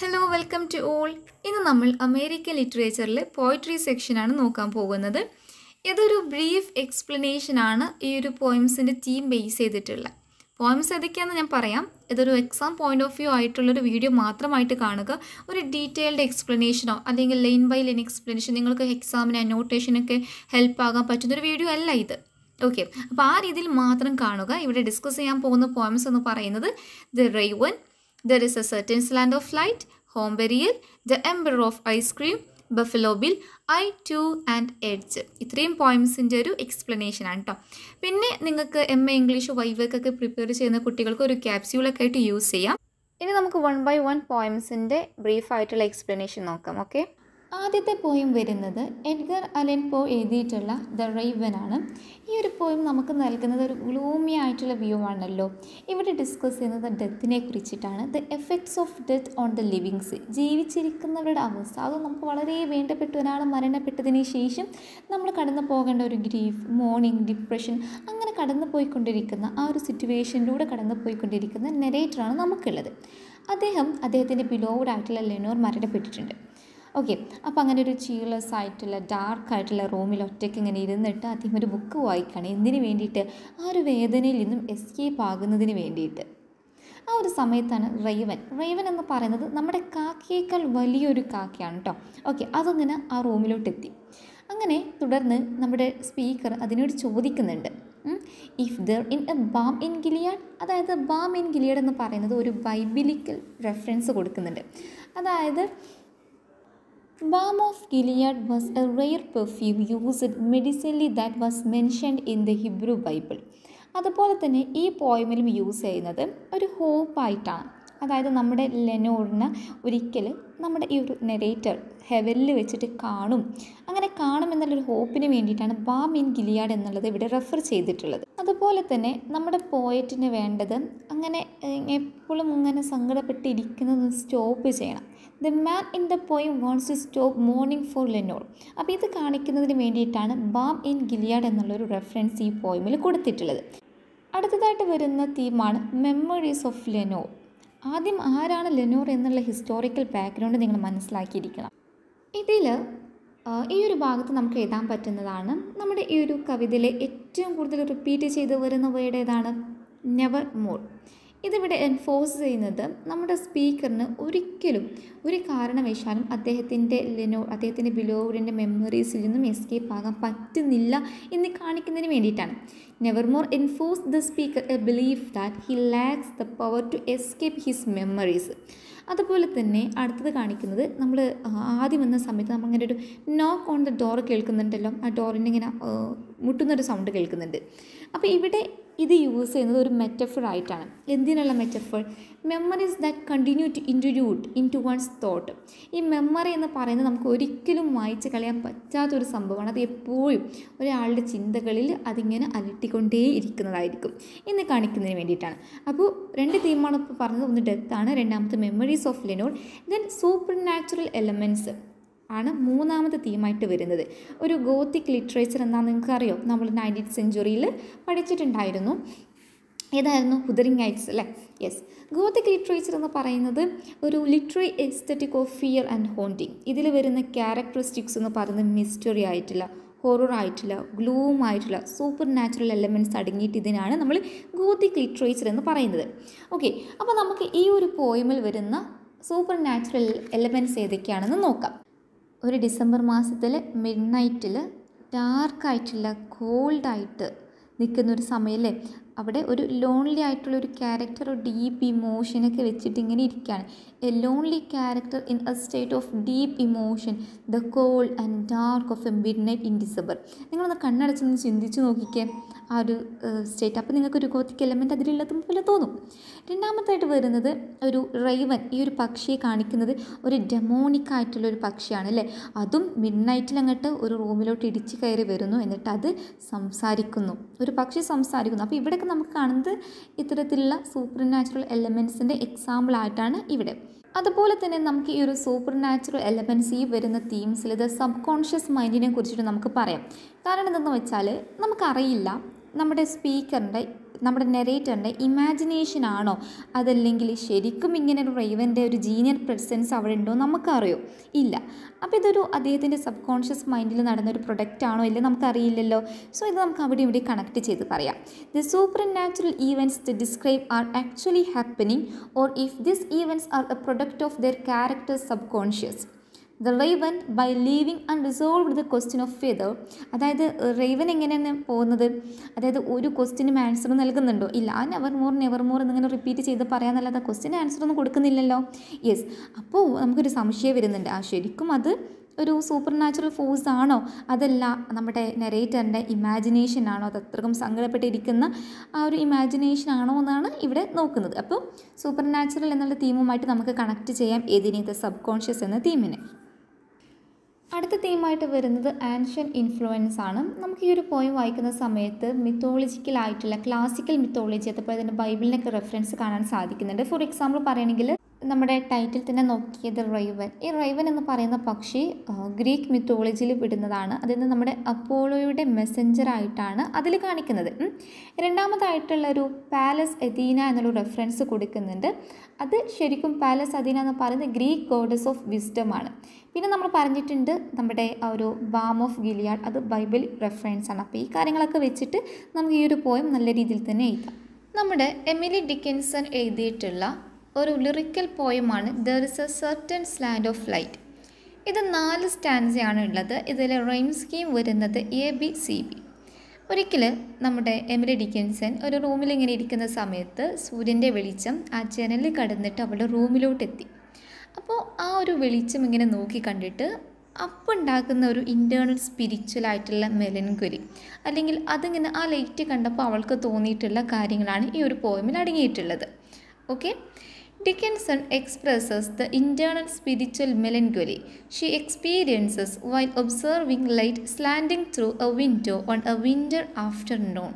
Hello welcome to all ഇന്ന് നമ്മൾ American ലിറ്ററേച്ചറിലെ poetry സെക്ഷനാണ് നോക്കാൻ പോകുന്നത് ഇതൊരു ബ്രീഫ് എക്സ്പ്ലനേഷൻ ആണ് ഈ ഒരു പോയിംസിൻ്റെ തീം ബേസ് ചെയ്തിട്ടുള്ളത് പോയിംസ് ഏതൊക്കെയാണെന്ന് ഞാൻ പറയാം ഇതൊരു എക്സാം പോയിന്റ് ഓഫ് വ്യൂ ആയിട്ടുള്ളൊരു വീഡിയോ മാത്രമായിട്ട് കാണുക ഒരു ഡീറ്റെയിൽഡ് എക്സ്പ്ലനേഷനോ അല്ലെങ്കിൽ ലൈൻ ബൈ ലൈൻ എക്സ്പ്ലനേഷൻ നിങ്ങൾക്ക് എക്സാമിന് അനോട്ടേഷനൊക്കെ ഹെൽപ്പ് ആകാൻ പറ്റുന്നൊരു വീഡിയോ അല്ല ഇത് ഓക്കെ അപ്പോൾ ആ രീതിയിൽ മാത്രം കാണുക ഇവിടെ ഡിസ്കസ് ചെയ്യാൻ പോകുന്ന പോയിംസ് എന്ന് പറയുന്നത് the raven there is a certain slant of light home burial the emperor of ice cream Buffalo Bill I too and edge ഇത്രയും പോയിംസിൻ്റെ ഒരു എക്സ്പ്ലനേഷൻ ആണ് കേട്ടോ പിന്നെ നിങ്ങൾക്ക് എം എ ഇംഗ്ലീഷ് വൈവേക്കൊക്കെ പ്രിപ്പയർ ചെയ്യുന്ന കുട്ടികൾക്ക് ഒരു ക്യാപ്സ്യൂളൊക്കെ ആയിട്ട് യൂസ് ചെയ്യാം ഇനി നമുക്ക് വൺ ബൈ വൺ പോയിംസിൻ്റെ ബ്രീഫ് ആയിട്ടുള്ള എക്സ്പ്ലനേഷൻ നോക്കാം ഓക്കെ ആദ്യത്തെ പോയം വരുന്നത് എഡ്ഗർ അലൻ പോ എഴുതിയിട്ടുള്ള ദ റൈവൻ ആണ് ഈ ഒരു പോയം നമുക്ക് നൽകുന്നത് ഒരു ഗ്ലൂമി ആയിട്ടുള്ള വ്യൂ ആണല്ലോ ഇവിടെ ഡിസ്കസ് ചെയ്യുന്നത് ഡെത്തിനെ കുറിച്ചിട്ടാണ് the effects of death on the livings ജീവിച്ചിരിക്കുന്നവരുടെ അവസ്ഥ അത് നമുക്ക് വളരെ വേണ്ടപ്പെട്ട ഒരാൾ മരണപ്പെട്ടതിന് ശേഷം നമ്മൾ കടന്നു പോകേണ്ട ഒരു ഗ്രീഫ് മോർണിംഗ് ഡിപ്രഷൻ അങ്ങനെ കടന്നു പോയിക്കൊണ്ടിരിക്കുന്ന ആ ഒരു സിറ്റുവേഷനിലൂടെ കടന്നു പോയിക്കൊണ്ടിരിക്കുന്ന നെറേറ്ററാണ് നമുക്കുള്ളത് അദ്ദേഹം അദ്ദേഹത്തിൻ്റെ ബിലോവഡ് ആയിട്ടുള്ള ലെനോർ മരണപ്പെട്ടിട്ടുണ്ട് ഓക്കെ അപ്പോൾ അങ്ങനെ ഒരു ചീർലെസ് ആയിട്ടുള്ള ഡാർക്ക് ആയിട്ടുള്ള റൂമിൽ ഒറ്റയ്ക്ക് ഇങ്ങനെ ഇരുന്നിട്ട് അദ്ദേഹം ഒരു ബുക്ക് വായിക്കുകയാണ് എന്തിനു വേണ്ടിയിട്ട് ആ ഒരു വേദനയിൽ നിന്നും എസ്കേപ്പ് ആകുന്നതിന് വേണ്ടിയിട്ട് ആ ഒരു സമയത്താണ് റൈവൻ റൈവൻ എന്ന് പറയുന്നത് നമ്മുടെ കാക്കയേക്കാൾ വലിയൊരു കാക്കയാണ് കേട്ടോ ഓക്കെ അതങ്ങനെ ആ റൂമിലോട്ട് എത്തി അങ്ങനെ തുടർന്ന് നമ്മുടെ സ്പീക്കർ അതിനോട് ചോദിക്കുന്നുണ്ട് if there in a balm in Gilead അതായത് ബാം ഇൻ ഗിലിയാഡ് എന്ന് പറയുന്നത് ഒരു ബൈബിലിക്കൽ റെഫറൻസ് കൊടുക്കുന്നുണ്ട് അതായത് Balm of Gilead was a rare perfume used medicinally that was mentioned in the Hebrew Bible. അതുപോലെ തന്നെ ഈ പോയമിലും യൂസ് ചെയ്യുന്നത് ഒരു ഹോപ്പായിട്ടാണ് അതായത് നമ്മുടെ ലെനോറിന് ഒരിക്കൽ നമ്മുടെ ഈ ഒരു നെറേറ്റർ ഹെവനിൽ വെച്ചിട്ട് കാണും അങ്ങനെ കാണും എന്നുള്ളൊരു ഹോപ്പിന് വേണ്ടിയിട്ടാണ് ബാം ഇൻ ഗിലിയാഡ് എന്നുള്ളത് ഇവിടെ റെഫർ ചെയ്തിട്ടുള്ളത് അതുപോലെ തന്നെ നമ്മുടെ പോയറ്റിന് വേണ്ടത് അങ്ങനെ എപ്പോഴും ഇങ്ങനെ സങ്കടപ്പെട്ടിരിക്കുന്നത് സ്റ്റോപ്പ് ചെയ്യണം the man in the poem wants to stop mourning for Lenore അപ്പോൾ ഇത് കാണിക്കുന്നതിന് വേണ്ടിയിട്ടാണ് ബാം ഇൻ ഗിലിയാഡ് എന്നുള്ളൊരു റെഫറൻസ് ഈ പോയമിൽ കൊടുത്തിട്ടുള്ളത് അടുത്തതായിട്ട് വരുന്ന തീമാണ് മെമ്മറീസ് ഓഫ് ലെനോർ ആദ്യം ആരാണ് ലെനോർ എന്നുള്ള ഹിസ്റ്റോറിക്കൽ ബാക്ക്ഗ്രൗണ്ട് നിങ്ങൾ മനസ്സിലാക്കിയിരിക്കണം ഇതിൽ ഈ ഒരു ഭാഗത്ത് നമുക്ക് എഴുതാൻ പറ്റുന്നതാണ് നമ്മുടെ ഈ ഒരു കവിതയിലെ ഏറ്റവും കൂടുതൽ റിപ്പീറ്റ് ചെയ്ത് വരുന്ന വേർഡ് ഏതാണ് നെവർ മോർ ഇതിവിടെ എൻഫോഴ്സ് ചെയ്യുന്നത് നമ്മുടെ സ്പീക്കറിന് ഒരിക്കലും ഒരു കാരണവശാലും അദ്ദേഹത്തിൻ്റെ ലെനോ അദ്ദേഹത്തിൻ്റെ ബിലോവിഡിൻ്റെ മെമ്മറീസിൽ നിന്നും എസ്കേപ്പ് ആകാൻ പറ്റുന്നില്ല എന്ന് കാണിക്കുന്നതിന് വേണ്ടിയിട്ടാണ് never more enforce the speaker a believe that he lacks the power to escape his memories അതുപോലെ തന്നെ അടുത്തത് കാണിക്കുന്നത് നമ്മൾ ആദ്യം വന്ന സമയത്ത് നമ്മൾ അങ്ങനെ ഒരു നോക്ക് ഓൺ ദ ഡോർ കേൾക്കുന്നുണ്ടല്ലോ ആ ഡോറിൻ്റെ ഇങ്ങനെ മുട്ടുന്നൊരു സൗണ്ട് കേൾക്കുന്നുണ്ട് അപ്പോൾ ഇവിടെ ഇത് യൂസ് ചെയ്യുന്നത് ഒരു മെറ്റഫർ ആയിട്ടാണ് എന്തിനുള്ള metaphor memories that continue to intrude into one's thought ഈ മെമ്മറി എന്ന് പറയുന്നത് നമുക്ക് ഒരിക്കലും വായിച്ച് കളയാൻ പറ്റാത്തൊരു സംഭവമാണ് അത് എപ്പോഴും ഒരാളുടെ ചിന്തകളിൽ അതിങ്ങനെ അലട്ടിക്കൊണ്ടേ ഇരിക്കുന്നതായിരിക്കും എന്ന് കാണിക്കുന്നതിന് വേണ്ടിയിട്ടാണ് അപ്പോൾ രണ്ട് തീമാണ് ഇപ്പോൾ പറഞ്ഞത് ഒന്ന് ഡെത്താണ് രണ്ടാമത്തെ memories of Lenore then supernatural elements ആണ് മൂന്നാമത്തെ തീമായിട്ട് വരുന്നത് ഒരു ഗോത്തിക് ലിറ്ററേച്ചർ എന്താണെന്ന് നിങ്ങൾക്ക് അറിയോ നമ്മൾ നയൻറ്റീൻത് സെഞ്ചുറിയിൽ പഠിച്ചിട്ടുണ്ടായിരുന്നു ഏതായിരുന്നു ഹുദറിങ് ഐറ്റ്സ് അല്ലേ യെസ് ഗോത്തിക് ലിറ്ററേച്ചർ എന്ന് പറയുന്നത് ഒരു literary aesthetic of fear and haunting ഇതിൽ വരുന്ന ക്യാരക്ടറിസ്റ്റിക്സ് എന്ന് പറയുന്നത് മിസ്റ്ററി ആയിട്ടുള്ള ഹൊറർ ആയിട്ടുള്ള ഗ്ലൂം ആയിട്ടുള്ള സൂപ്പർ നാച്ചുറൽ എലമെൻറ്റ്സ് അടങ്ങിയിട്ട് ഇതിനാണ് നമ്മൾ ഗോത്തിക് ലിറ്ററേച്ചർ എന്ന് പറയുന്നത് ഓക്കെ അപ്പോൾ നമുക്ക് ഈ ഒരു പോയമിൽ വരുന്ന സൂപ്പർ നാച്ചുറൽ എലമെൻറ്റ്സ് ഏതൊക്കെയാണെന്ന് നോക്കാം ഒരു ഡിസംബർ മാസത്തിൽ മിഡ് നൈറ്റിൽ ഡാർക്കായിട്ടുള്ള കോൾഡായിട്ട് നിൽക്കുന്ന ഒരു സമയമല്ലേ അവിടെ ഒരു ലോൺലി ആയിട്ടുള്ള ഒരു ക്യാരക്ടർ ഒരു ഡീപ്പ് ഇമോഷനൊക്കെ വെച്ചിട്ട് ഇങ്ങനെ ഇരിക്കുകയാണ് a lonely character in a state of deep emotion the cold and dark of a midnight in December നിങ്ങളൊന്ന് കണ്ണടച്ചൊന്ന് ചിന്തിച്ച് നോക്കിക്കേ ആ ഒരു സ്റ്റേറ്റ് അപ്പോൾ നിങ്ങൾക്കൊരു ഗോത്തിക് എലമെൻറ്റ് അതിലുള്ളത് പോലെ തോന്നും രണ്ടാമത്തായിട്ട് വരുന്നത് ഒരു റൈവൻ ഈ ഒരു പക്ഷിയെ കാണിക്കുന്നത് ഒരു ഡെമോണിക് ആയിട്ടുള്ള ഒരു പക്ഷിയാണ് അല്ലേ അതും മിഡ് നൈറ്റിൽ അങ്ങോട്ട് ഒരു റൂമിലോട്ട് ഇടിച്ച് കയറി വരുന്നു എന്നിട്ട് അത് സംസാരിക്കുന്നു ഒരു പക്ഷി സംസാരിക്കുന്നു അപ്പോൾ ഇവിടെയൊക്കെ നമുക്ക് കാണുന്നത് ഇത്തരത്തിലുള്ള സൂപ്പർ നാച്ചുറൽ എലമെൻറ്റ്സിൻ്റെ എക്സാമ്പിൾ ആയിട്ടാണ് ഇവിടെ അതുപോലെ തന്നെ നമുക്ക് ഈ ഒരു സൂപ്പർ നാച്ചുറൽ എലമെൻറ്റ്സ് ഈ വരുന്ന തീംസിൽ ഇത് സബ് കോൺഷ്യസ് മൈൻഡിനെ കുറിച്ചിട്ട് നമുക്ക് പറയാം കാരണം എന്തെന്ന് വെച്ചാൽ നമുക്കറിയില്ല നമ്മുടെ സ്പീക്കറിൻ്റെ നമ്മുടെ നെറേറ്ററിൻ്റെ ഇമാജിനേഷൻ ആണോ അതല്ലെങ്കിൽ ശരിക്കും ഇങ്ങനെ ഒരു റൈവൻ്റെ ഒരു ജീനിയർ പ്രസൻസ് അവിടെ ഉണ്ടോ നമുക്കറിയോ ഇല്ല അപ്പോൾ ഇതൊരു അദ്ദേഹത്തിൻ്റെ സബ് കോൺഷ്യസ് മൈൻഡിൽ നടന്ന ഒരു പ്രൊഡക്റ്റ് ആണോ ഇല്ല നമുക്കറിയില്ലല്ലോ സോ ഇത് നമുക്ക് അവിടെ ഇവിടെ കണക്ട് ചെയ്ത് പറയാം the supernatural events the describe are actually happening or if this events are a product of their character subconscious the raven by leaving unresolved the question of feather അതായത് raven എങ്ങനെയാണ് പോകുന്നത് അതായത് ഒരു ക്വസ്റ്റിനും answer നൽകുന്നുണ്ടോ ഇല്ല ആ never more never more എന്നിങ്ങനെ റിപ്പീറ്റ് ചെയ്ത് പറയാനല്ലാതെ ക്വസ്റ്റിന് ആൻസർ ഒന്നും കൊടുക്കുന്നില്ലല്ലോ യെസ് അപ്പോൾ നമുക്കൊരു സംശയം വരുന്നുണ്ട് ആ ശരിക്കും അത് ഒരു സൂപ്പർ നാച്ചുറൽ ഫോഴ്സ് ആണോ അതല്ല നമ്മുടെ നെറേറ്ററിൻ്റെ ഇമാജിനേഷൻ ആണോ അത് അത്രക്കും സങ്കടപ്പെട്ടിരിക്കുന്ന ആ ഒരു ഇമാജിനേഷൻ ആണോ എന്നാണ് ഇവിടെ നോക്കുന്നത് അപ്പോൾ സൂപ്പർ നാച്ചുറൽ എന്നുള്ള തീമുമായിട്ട് നമുക്ക് കണക്ട് ചെയ്യാം ഏതിനെ സബ് കോൺഷ്യസ് എന്ന തീമിനെ അടുത്ത തീമായിട്ട് വരുന്നത് ആൻഷ്യൻ ഇൻഫ്ലുവൻസ് ആണ് നമുക്ക് ഈ ഒരു പോയം വായിക്കുന്ന സമയത്ത് മിത്തോളജിക്കൽ ആയിട്ടുള്ള ക്ലാസിക്കൽ മിത്തോളജി അതുപോലെ തന്നെ ബൈബിളിനൊക്കെ റെഫറൻസ് കാണാൻ സാധിക്കുന്നുണ്ട് ഫോർ എക്സാമ്പിൾ പറയുകയാണെങ്കിൽ നമ്മുടെ ടൈറ്റിൽ തന്നെ നോക്കിയത് റൈവൻ ഈ റൈവൻ എന്ന് പറയുന്ന പക്ഷി ഗ്രീക്ക് മിത്തോളജിയിൽ വിടുന്നതാണ് അതിൽ നിന്ന് നമ്മുടെ അപ്പോളോയുടെ മെസ്സഞ്ചർ ആയിട്ടാണ് അതിൽ കാണിക്കുന്നത് രണ്ടാമതായിട്ടുള്ള ഒരു പാലസ് എദീന എന്നുള്ള റെഫറൻസ് കൊടുക്കുന്നുണ്ട് അത് ശരിക്കും പാലസ് അദീന എന്ന് പറയുന്നത് ഗ്രീക്ക് ഗോഡസ് ഓഫ് വിസ്ഡം ആണ് പിന്നെ നമ്മൾ പറഞ്ഞിട്ടുണ്ട് നമ്മുടെ ആ ഒരു ബാം ഓഫ് ഗിലിയാഡ് അത് ബൈബിൾ റെഫറൻസ് ആണ് അപ്പോൾ ഈ കാര്യങ്ങളൊക്കെ വെച്ചിട്ട് നമുക്ക് ഈ ഒരു പോയം നല്ല രീതിയിൽ തന്നെ എഴുതാം നമ്മുടെ എമിലി ഡിക്കിൻസൺ എഴുതിയിട്ടുള്ള ഒരു ലിറിക്കൽ പോയമാണ് there is a certain slant of light ഇത് നാല് സ്റ്റാൻഡ്സാണ് ഉള്ളത് ഇതിൽ റെയിൻ സ്കീം വരുന്നത് എ ബി സി ബി ഒരിക്കൽ നമ്മുടെ എമിലി ഡിക്കിൻസൺ ഒരു റൂമിൽ ഇങ്ങനെ ഇരിക്കുന്ന സമയത്ത് സൂര്യൻ്റെ വെളിച്ചം ആ ജനലിൽ കടന്നിട്ട് അവളുടെ റൂമിലോട്ടെത്തി അപ്പോൾ ആ ഒരു വെളിച്ചം ഇങ്ങനെ നോക്കി കണ്ടിട്ട് അപ്പം ഉണ്ടാക്കുന്ന ഒരു ഇൻറ്റേർണൽ സ്പിരിച്വൽ ആയിട്ടുള്ള മെലൻകൊലി അല്ലെങ്കിൽ അതിങ്ങനെ ആ ലൈറ്റ് കണ്ടപ്പോൾ അവൾക്ക് തോന്നിയിട്ടുള്ള കാര്യങ്ങളാണ് ഈ ഒരു പോയമിൽ അടങ്ങിയിട്ടുള്ളത് okay Dickinson expresses the internal spiritual melancholy she experiences while observing light slanting through a window on a winter afternoon.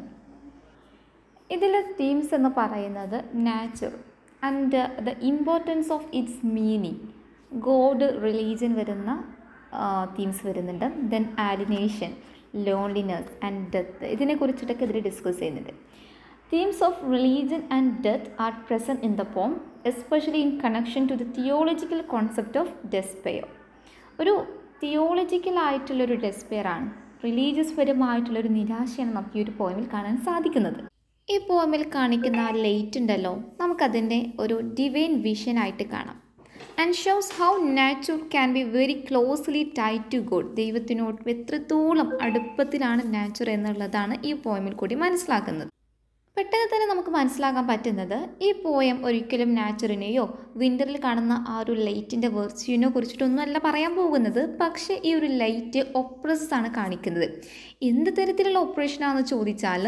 ഇതിൽ തീംസ് എന്ന് പറയുന്നത് nature and the importance of its meaning God religion വരുന്ന തീംസ് വരുന്നുണ്ട് then alienation loneliness and death ഇതിനെ കുറിച്ചിട്ടൊക്കെ ഇതിൽ discuss ചെയ്യുന്നുണ്ട് Themes of religion and death are present in the poem, especially in connection to the theological concept of despair. ഒരു theological ആയിട്ടുള്ളൊരു despair ആണ് religious പരമായിട്ടുള്ളൊരു നിരാശയാണ് നമുക്ക് ഈ ഒരു പോയമിൽ കാണാൻ സാധിക്കുന്നത് ഈ പോയമിൽ കാണിക്കുന്ന ആ ലൈറ്റ് ഉണ്ടല്ലോ നമുക്കതിൻ്റെ ഒരു ഡിവൈൻ വിഷൻ ആയിട്ട് കാണാം and shows how nature can be very closely tied to God ദൈവത്തിനോട് എത്രത്തോളം അടുപ്പത്തിലാണ് നാച്ചുർ എന്നുള്ളതാണ് ഈ പോയമിൽ കൂടി മനസ്സിലാക്കുന്നത് പെട്ടെന്ന് തന്നെ നമുക്ക് മനസ്സിലാക്കാൻ പറ്റുന്നത് ഈ പോയം ഒരിക്കലും നാച്ചുറിനെയോ വിൻ്ററിൽ കാണുന്ന ആ ഒരു ലൈറ്റിൻ്റെ വെർച്യൂവിനെ കുറിച്ചിട്ടൊന്നും അല്ല പറയാൻ പോകുന്നത് പക്ഷേ ഈ ഒരു ലൈറ്റ് ഒപ്രസസ് ആണ് കാണിക്കുന്നത് എന്ത് തരത്തിലുള്ള ഓപ്പറേഷനാണെന്ന് ചോദിച്ചാൽ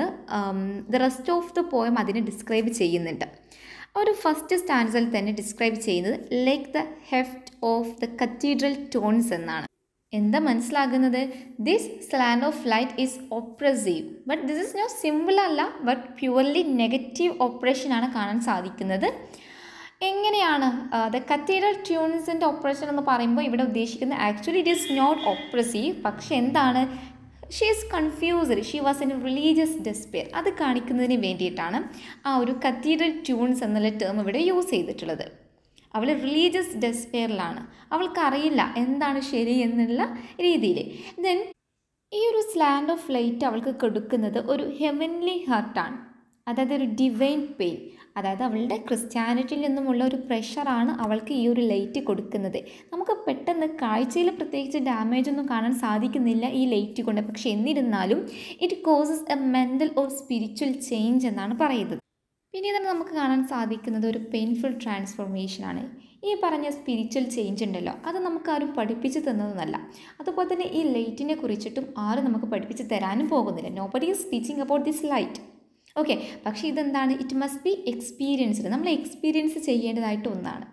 the rest of the poem അതിനെ ഡിസ്ക്രൈബ് ചെയ്യുന്നുണ്ട് ഒരു ഫസ്റ്റ് സ്റ്റാൻഡ്സിൽ തന്നെ ഡിസ്ക്രൈബ് ചെയ്യുന്നത് like the heft of the cathedral tunes എന്നാണ് എന്താ മനസ്സിലാകുന്നത് this slant of light is oppressive but this is no simple അല്ല ബട്ട് പ്യുവർലി നെഗറ്റീവ് ഓപ്പറേഷൻ ആണ് കാണാൻ സാധിക്കുന്നത് എങ്ങനെയാണ് ദ കത്തീഡ്രൽ ട്യൂൺസിൻ്റെ ഓപ്പറേഷൻ എന്ന് പറയുമ്പോൾ ഇവിടെ ഉദ്ദേശിക്കുന്നത് actually it is not oppressive പക്ഷെ എന്താണ് she is confused she was in religious despair അത് കാണിക്കുന്നതിന് വേണ്ടിയിട്ടാണ് ആ ഒരു കത്തീഡ്രൽ ട്യൂൺസ് എന്നുള്ള ടേം ഇവിടെ യൂസ് ചെയ്തിട്ടുള്ളത് അവൾ റിലീജിയസ് ഡെസ്പെയറിലാണ് അവൾക്കറിയില്ല എന്താണ് ശരി എന്നുള്ള രീതിയിൽ ദെൻ ഈ ഒരു സ്ലാൻഡ് ഓഫ് ലൈറ്റ് അവൾക്ക് കൊടുക്കുന്നത് ഒരു ഹെവൻലി ഹാർട്ടാണ് അതായത് ഒരു ഡിവൈൻ പെയിൻ അതായത് അവളുടെ ക്രിസ്ത്യാനിറ്റിയിൽ നിന്നുമുള്ള ഒരു പ്രഷറാണ് അവൾക്ക് ഈ ഒരു ലൈറ്റ് കൊടുക്കുന്നത് നമുക്ക് പെട്ടെന്ന് കാഴ്ചയിൽ പ്രത്യേകിച്ച് ഡാമേജ് ഒന്നും കാണാൻ സാധിക്കുന്നില്ല ഈ ലൈറ്റ് കൊണ്ട് പക്ഷെ എന്നിരുന്നാലും it causes a mental or spiritual change എന്നാണ് പറയുന്നത് പിന്നീട് നമുക്ക് കാണാൻ സാധിക്കുന്നത് ഒരു പെയിൻഫുൾ ട്രാൻസ്ഫോർമേഷനാണ് ഈ പറഞ്ഞ സ്പിരിച്വൽ ചേഞ്ച് ഉണ്ടല്ലോ അത് നമുക്ക് ആരും പഠിപ്പിച്ച് തന്നതൊന്നല്ല അതുപോലെ തന്നെ ഈ ലൈറ്റിനെ കുറിച്ചിട്ടും ആരും നമുക്ക് പഠിപ്പിച്ച് തരാനും പോകുന്നില്ല nobody is teaching about this light okay പക്ഷേ ഇതെന്താണ് ഇറ്റ് മസ്റ്റ് ബി എക്സ്പീരിയൻസ്ഡ് നമ്മൾ എക്സ്പീരിയൻസ് ചെയ്യേണ്ടതായിട്ട് ഒന്നാണ്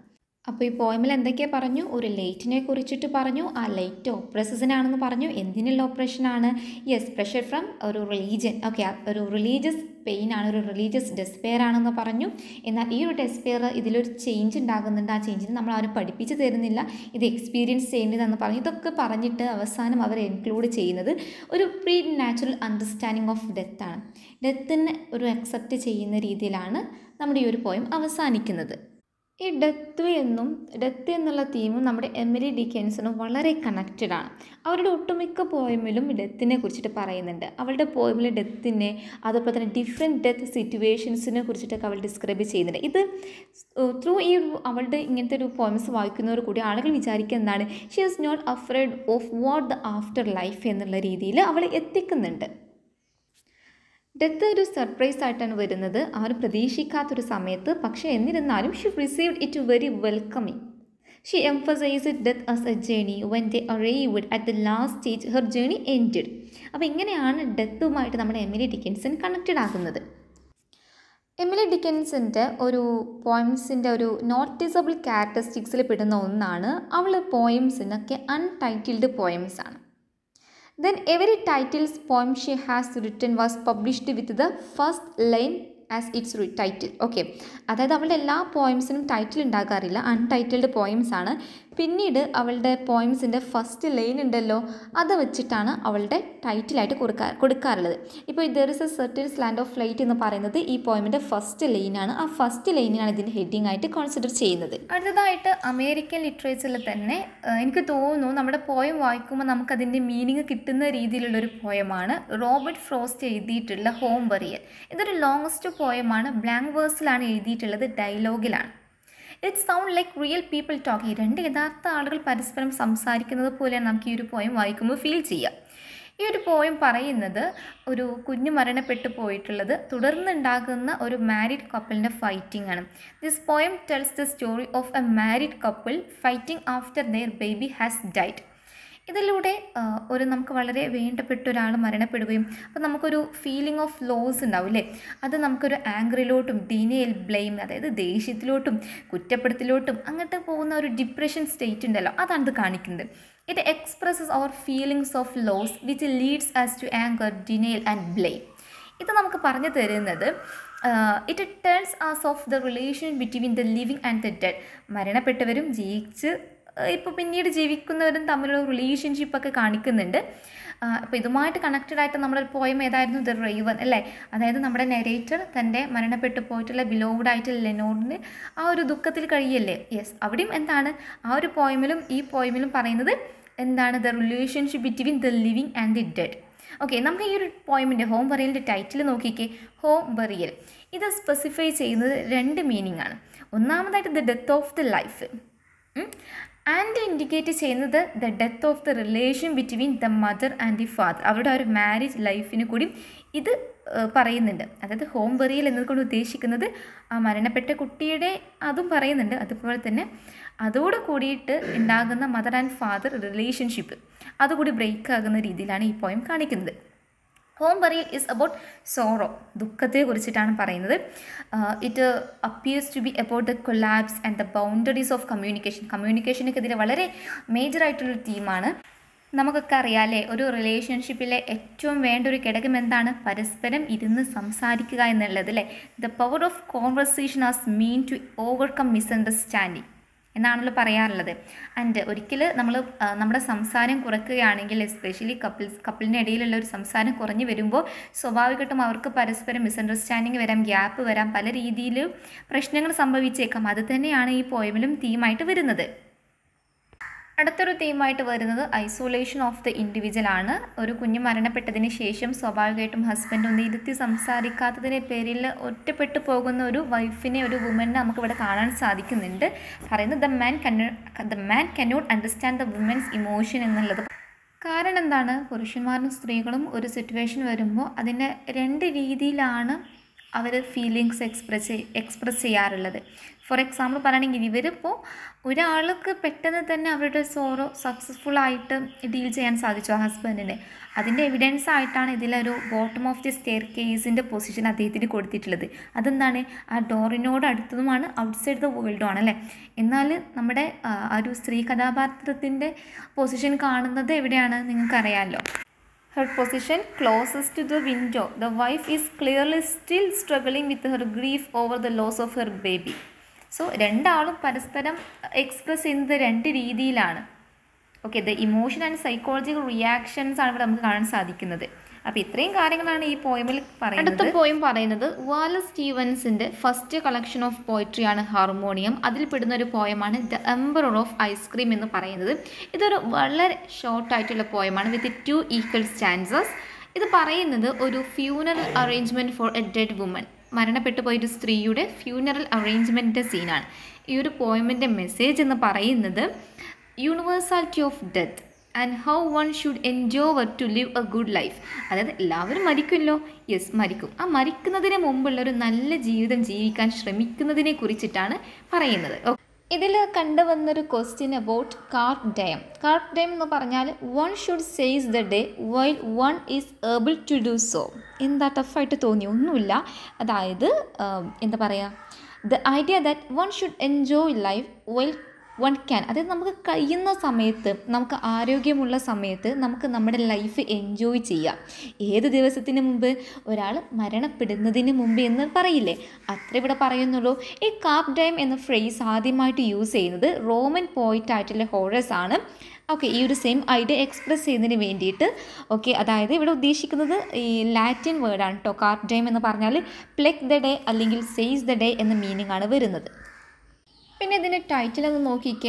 അപ്പോൾ ഈ പോയമിൽ എന്തൊക്കെയാണ് പറഞ്ഞു ഒരു ലൈറ്റിനെ കുറിച്ചിട്ട് പറഞ്ഞു ആ ലൈറ്റ് ഓപ്രസസിനാണെന്ന് പറഞ്ഞു എന്തിനുള്ള ഓപ്പറേഷനാണ് യെസ് പ്രഷർ ഫ്രം ഒരു റിലീജിയൻ ഓക്കെ ഒരു റിലീജിയസ് പെയിൻ ആണ് ഒരു റിലീജിയസ് ഡെസ്പെയർ ആണെന്ന് പറഞ്ഞു എന്നാൽ ഈ ഒരു ഡെസ്പെയർ ഇതിലൊരു ചേഞ്ച് ഉണ്ടാകുന്നുണ്ട് ആ ചേഞ്ചിന് നമ്മൾ ആരും പഠിപ്പിച്ച് തരുന്നില്ല ഇത് എക്സ്പീരിയൻസ് ചെയ്യേണ്ടതെന്ന് പറഞ്ഞു ഇതൊക്കെ പറഞ്ഞിട്ട് അവസാനം അവർ ഇൻക്ലൂഡ് ചെയ്യുന്നത് ഒരു pre natural understanding of death ആണ് ഡെത്തിനെ ഒരു അക്സെപ്റ്റ് ചെയ്യുന്ന രീതിയിലാണ് നമ്മുടെ ഈ ഒരു പോയം അവസാനിക്കുന്നത് ഈ ഡെത്ത് എന്നും ഡെത്ത് എന്നുള്ള തീമും നമ്മുടെ എമിലി ഡിക്കൻസിനും വളരെ കണക്റ്റഡ് ആണ് അവരുടെ ഒട്ടുമിക്ക പോയമിലും ഡെത്തിനെ കുറിച്ചിട്ട് പറയുന്നുണ്ട് അവളുടെ പോയമിൽ ഡെത്തിനെ അതുപോലെ തന്നെ ഡിഫറെൻറ്റ് ഡെത്ത് സിറ്റുവേഷൻസിനെ കുറിച്ചിട്ടൊക്കെ അവൾ ഡിസ്ക്രൈബ് ചെയ്യുന്നുണ്ട് ഇത് ത്രൂ ഈ ഒരു അവളുടെ ഇങ്ങനത്തെ ഒരു പോയംസ് വായിക്കുന്നവർ കൂടി ആളുകൾ വിചാരിക്കുക എന്താണ് she is not afraid of what the afterlife എന്നുള്ള രീതിയിൽ അവൾ എത്തിക്കുന്നുണ്ട് ഡെത്ത് ഒരു സർപ്രൈസ് ആയിട്ടാണ് വരുന്നത് ആരും പ്രതീക്ഷിക്കാത്തൊരു സമയത്ത് പക്ഷേ എന്നിരുന്നാലും she received it very welcoming she emphasize death as a journey when they arrived at the last stage her journey ended അപ്പോൾ ഇങ്ങനെയാണ് ഡെത്തുമായിട്ട് നമ്മുടെ എമിലി ഡിക്കൻസൺ കണക്റ്റഡ് ആകുന്നത് എമിലി ഡിക്കൻസിൻ്റെ ഒരു പോയിംസിൻ്റെ ഒരു നോട്ടീസബിൾ ക്യാരക്ടറിസ്റ്റിക്സിൽ പെടുന്ന ഒന്നാണ് അവൾ പോയിംസിനൊക്കെ അൺടൈറ്റിൽഡ് പോയിംസ് ആണ് Then every title's poem she has written was published with the first line as its title okay അതായത് അവളുടെ എല്ലാ പോയിംസിനും ടൈറ്റിൽ ഉണ്ടാകാറില്ല അൺടൈറ്റിൽഡ് പോയിംസ് ആണ് പിന്നീട് അവളുടെ പോയിംസിൻ്റെ ഫസ്റ്റ് ലൈൻ ഉണ്ടല്ലോ അത് വെച്ചിട്ടാണ് അവളുടെ ടൈറ്റിലായിട്ട് കൊടുക്കാ കൊടുക്കാറുള്ളത് ഇപ്പോൾ there is a certain slant of light എന്ന് പറയുന്നത് ഈ പോയിമിൻ്റെ ഫസ്റ്റ് ലൈനാണ് ആ ഫസ്റ്റ് ലൈനിനാണ് ഇതിൻ്റെ ഹെഡിങ് ആയിട്ട് കൺസിഡർ ചെയ്യുന്നത് അടുത്തതായിട്ട് അമേരിക്കൻ ലിറ്ററേച്ചറിൽ തന്നെ ഏഹ്, എനിക്ക് തോന്നുന്നു നമ്മുടെ പോയം വായിക്കുമ്പോൾ നമുക്കതിൻ്റെ മീനിങ് കിട്ടുന്ന രീതിയിലുള്ളൊരു പോയമാണ് റോബർട്ട് ഫ്രോസ്റ്റ് എഴുതിയിട്ടുള്ള ഹോം ബറിയൽ ഇതൊരു ലോങ്സ്റ്റ് പോയമാണ് ബ്ലാങ്ക് വേഴ്സിലാണ് എഴുതിയിട്ടുള്ളത് ഡയലോഗിലാണ് it sound like real people talk ഈ രണ്ട് യഥാർത്ഥ ആളുകൾ പരസ്പരം സംസാരിക്കുന്നത് പോലെയാണ് നമുക്ക് ഈ ഒരു പോയം വായിക്കുമ്പോൾ ഫീൽ ചെയ്യുക ഈ ഒരു പോയം പറയുന്നത് ഒരു കുഞ്ഞ് മരണപ്പെട്ടു പോയിട്ടുള്ളത് തുടർന്നുണ്ടാകുന്ന ഒരു മാരീഡ് കപ്പിളിൻ്റെ ഫൈറ്റിംഗ് ആണ് this poem tells the story of a married couple fighting after their baby has died ഇതിലൂടെ ആ, ഒരു നമുക്ക് വളരെ വേണ്ടപ്പെട്ട ഒരാൾ മരണപ്പെടുകയും അപ്പോൾ നമുക്കൊരു ഫീലിംഗ് ഓഫ് ലോസ് ഉണ്ടാവും അല്ലേ അത് നമുക്കൊരു ആംഗ്രിലോട്ടും ഡിനേൽ ബ്ലെയിം അതായത് ദേഷ്യത്തിലോട്ടും കുറ്റപ്പെടുത്തലോട്ടും അങ്ങോട്ട് പോകുന്ന ഒരു ഡിപ്രഷൻ സ്റ്റേറ്റ് ഉണ്ടല്ലോ അതാണ് ഇത് കാണിക്കുന്നത് ഇറ്റ് എക്സ്പ്രസ്സസ് അവർ feelings of loss which leads us to anger denial and blame ഇത് നമുക്ക് പറഞ്ഞു തരുന്നത് it turns us of the relation between the living and the dead മരണപ്പെട്ടവരും ജീവിച്ച് ഇപ്പോൾ പിന്നീട് ജീവിക്കുന്നവരും തമ്മിലുള്ള റിലേഷൻഷിപ്പൊക്കെ കാണിക്കുന്നുണ്ട് അപ്പോൾ ഇതുമായിട്ട് കണക്റ്റഡ് ആയിട്ട് നമ്മുടെ പോയം ഏതായിരുന്നു ദ റൈവൻ അല്ലേ അതായത് നമ്മുടെ നെറേറ്റർ തൻ്റെ മരണപ്പെട്ടു പോയിട്ടുള്ള ബിലോവ്ഡ് ആയിട്ട് ലെനോറിന് ആ ഒരു ദുഃഖത്തിൽ കഴിയല്ലേ യെസ് അവിടെയും എന്താണ് ആ ഒരു പോയമിലും ഈ പോയമിലും പറയുന്നത് എന്താണ് the relationship between the living and the dead okay നമുക്ക് ഈ ഒരു പോയമിൻ്റെ ഹോം ബറിയലിൻ്റെ ടൈറ്റിൽ നോക്കിക്കേ ഹോം ബറിയൽ ഇത് സ്പെസിഫൈ ചെയ്യുന്നത് രണ്ട് മീനിങ് ആണ് ഒന്നാമതായിട്ട് the death of the life and indicate ചെയ്യുന്നത് the death of the relation between the mother and the father അവരുടെ ആ ഒരു മാരേജ് ലൈഫിന് കൂടി ഇത് ഏഹ്, പറയുന്നുണ്ട് അതായത് ഹോം ബറിയൽ എന്നതുകൊണ്ട് ഉദ്ദേശിക്കുന്നത് ആ മരണപ്പെട്ട കുട്ടിയുടെ അതും പറയുന്നുണ്ട് അതുപോലെ തന്നെ അതോട് കൂടിയിട്ട് ഉണ്ടാകുന്ന മദർ ആൻഡ് ഫാദർ റിലേഷൻഷിപ്പ് അതുകൂടി ബ്രേക്ക് ആകുന്ന രീതിയിലാണ് ഈ പോയം കാണിക്കുന്നത് home burial is about sorrow ദുഃഖത്തെ കുറിച്ചിട്ടാണ് പറയുന്നത് it appears to be about the collapse and the boundaries of communication കമ്മ്യൂണിക്കേഷനൊക്കെതിരെ വളരെ മേജർ ആയിട്ടുള്ളൊരു തീമാണ് നമുക്കൊക്കെ അറിയാമല്ലേ ഒരു റിലേഷൻഷിപ്പിലെ ഏറ്റവും വേണ്ട ഒരു ഘടകം എന്താണ് പരസ്പരം ഇരുന്ന് സംസാരിക്കുക എന്നുള്ളത് അല്ലേ the power of conversation as mean to overcome misunderstanding എന്നാണല്ലോ പറയാറുള്ളത് ആൻഡ് ഒരിക്കൽ നമ്മൾ നമ്മുടെ സംസാരം കുറയ്ക്കുകയാണെങ്കിൽ എസ്പെഷ്യലി കപ്പിൾസ് കപ്പിളിൻ്റെ ഇടയിലുള്ള ഒരു സംസാരം കുറഞ്ഞു വരുമ്പോൾ സ്വാഭാവികമായിട്ടും അവർക്ക് പരസ്പരം മിസ്അണ്ടർസ്റ്റാൻഡിങ് വരാം ഗ്യാപ്പ് വരാം പല രീതിയിൽ പ്രശ്നങ്ങൾ സംഭവിച്ചേക്കാം അത് തന്നെയാണ് ഈ പോയമിലും തീമായിട്ട് വരുന്നത് അടുത്തൊരു തീമായിട്ട് വരുന്നത് ഐസൊലേഷൻ ഓഫ് ദ ഇൻഡിവിജ്വൽ ആണ് ഒരു കുഞ്ഞ് മരണപ്പെട്ടതിന് ശേഷം സ്വാഭാവികമായിട്ടും ഹസ്ബൻഡ് ഒന്ന് ഇരുത്തി സംസാരിക്കാത്തതിൻ്റെ പേരിൽ ഒറ്റപ്പെട്ടു പോകുന്ന ഒരു വൈഫിനെ ഒരു വുമനെ നമുക്കിവിടെ കാണാൻ സാധിക്കുന്നുണ്ട് പറയുന്നത് the man can't the man cannot understand the woman's emotion എന്നുള്ളത് കാരണം എന്താണ് പുരുഷന്മാരും സ്ത്രീകളും ഒരു സിറ്റുവേഷൻ വരുമ്പോൾ അതിനെ രണ്ട് രീതിയിലാണ് അവർ ഫീലിങ്സ് എക്സ്പ്രസ് എക്സ്പ്രസ് ചെയ്യാറുള്ളത് ഫോർ എക്സാമ്പിൾ പറയുകയാണെങ്കിൽ ഇവരിപ്പോൾ ഒരാൾക്ക് പെട്ടെന്ന് തന്നെ അവരുടെ സോറോ സക്സസ്ഫുൾ ആയിട്ട് ഡീൽ ചെയ്യാൻ സാധിച്ചു ആ ഹസ്ബൻഡിന് അതിൻ്റെ എവിഡൻസ് ആയിട്ടാണ് ഇതിലൊരു ബോട്ടം ഓഫ് ദി സ്റ്റെയർ കേസിൻ്റെ പൊസിഷൻ അദ്ദേഹത്തിന് കൊടുത്തിട്ടുള്ളത് അതെന്താണ് ആ ഡോറിനോട് അടുത്തതുമാണ് ഔട്ട്സൈഡ് ദ വേൾഡും ആണ് അല്ലേ എന്നാൽ നമ്മുടെ ആ, ആ ഒരു സ്ത്രീ കഥാപാത്രത്തിൻ്റെ പൊസിഷൻ കാണുന്നത് എവിടെയാണ് നിങ്ങൾക്കറിയാമല്ലോ her position closest to the window. The wife is clearly still struggling with her grief over the loss of her baby. So രണ്ടാളും പരസ്പരം എക്സ്പ്രസ് ചെയ്യുന്നത് രണ്ട് രീതിയിലാണ് okay the emotion and psychological reactions ആണ് ഇവിടെ നമുക്ക് കാണാൻ സാധിക്കുന്നത് അപ്പോൾ ഇത്രയും കാര്യങ്ങളാണ് ഈ പോയമിൽ പറയുന്നത് അടുത്ത പോയം പറയുന്നത് വാലസ് സ്റ്റീവൻസിൻ്റെ ഫസ്റ്റ് കളക്ഷൻ ഓഫ് പോയിട്രിയാണ് ഹാർമോണിയം അതിൽ പെടുന്ന ഒരു പോയമാണ് ദ എംബറർ ഓഫ് ഐസ്ക്രീം എന്ന് പറയുന്നത് ഇതൊരു വളരെ ഷോർട്ടായിട്ടുള്ള പോയമാണ് വിത്ത് ടു ഈക്വൽ സ്റ്റാൻസസ് ഇത് പറയുന്നത് ഒരു funeral arrangement for a dead woman മരണപ്പെട്ടു പോയൊരു സ്ത്രീയുടെ ഫ്യൂണറൽ അറേഞ്ച്മെൻറ്റിൻ്റെ സീനാണ് ഈ ഒരു പോയമിൻ്റെ മെസ്സേജ് എന്ന് പറയുന്നത് universality of death and how one should endeavour to live a good life അതായത് എല്ലാവരും മരിക്കുമല്ലോ യെസ് മരിക്കും ആ മരിക്കുന്നതിന് മുമ്പുള്ള ഒരു നല്ല ജീവിതം ജീവിക്കാൻ ശ്രമിക്കുന്നതിനെ കുറിച്ചിട്ടാണ് പറയുന്നത് ഇതിൽ കണ്ടുവന്നൊരു question about carpe diem carpe diem എന്ന് പറഞ്ഞാൽ one should seize the day while one is able to do so എന്താ ടഫായിട്ട് തോന്നി ഒന്നുമില്ല അതായത് ആം, എന്താ പറയുക the idea that one should enjoy life while one can അതായത് നമുക്ക് കഴിയുന്ന സമയത്ത് നമുക്ക് ആരോഗ്യമുള്ള സമയത്ത് നമുക്ക് നമ്മുടെ ലൈഫ് എൻജോയ് ചെയ്യാം ഏത് ദിവസത്തിന് മുമ്പ് ഒരാൾ മരണപ്പെടുന്നതിന് മുമ്പ് എന്ന് പറയില്ലേ അത്ര ഇവിടെ പറയുന്നുള്ളൂ ഈ കാപ്പ് ഡൈം എന്ന ഫ്രേസ് ആദ്യമായിട്ട് യൂസ് ചെയ്യുന്നത് റോമൻ പോയിറ്റ് ആയിട്ടുള്ള ഹോറസ് ആണ് ഓക്കെ ഈ ഒരു സെയിം ഐഡിയ എക്സ്പ്രസ് ചെയ്യുന്നതിന് വേണ്ടിയിട്ട് ഓക്കെ അതായത് ഇവിടെ ഉദ്ദേശിക്കുന്നത് ഈ ലാറ്റിൻ വേർഡാണ് കേട്ടോ കാപ്പ് ഡൈം എന്ന് പറഞ്ഞാൽ പ്ലെക് ദ ഡേ അല്ലെങ്കിൽ സെയ്സ് ദ ഡേ എന്ന മീനിങ് ആണ് വരുന്നത് പിന്നെ ഇതിൻ്റെ ടൈറ്റിൽ ഒന്ന് നോക്കിക്കേ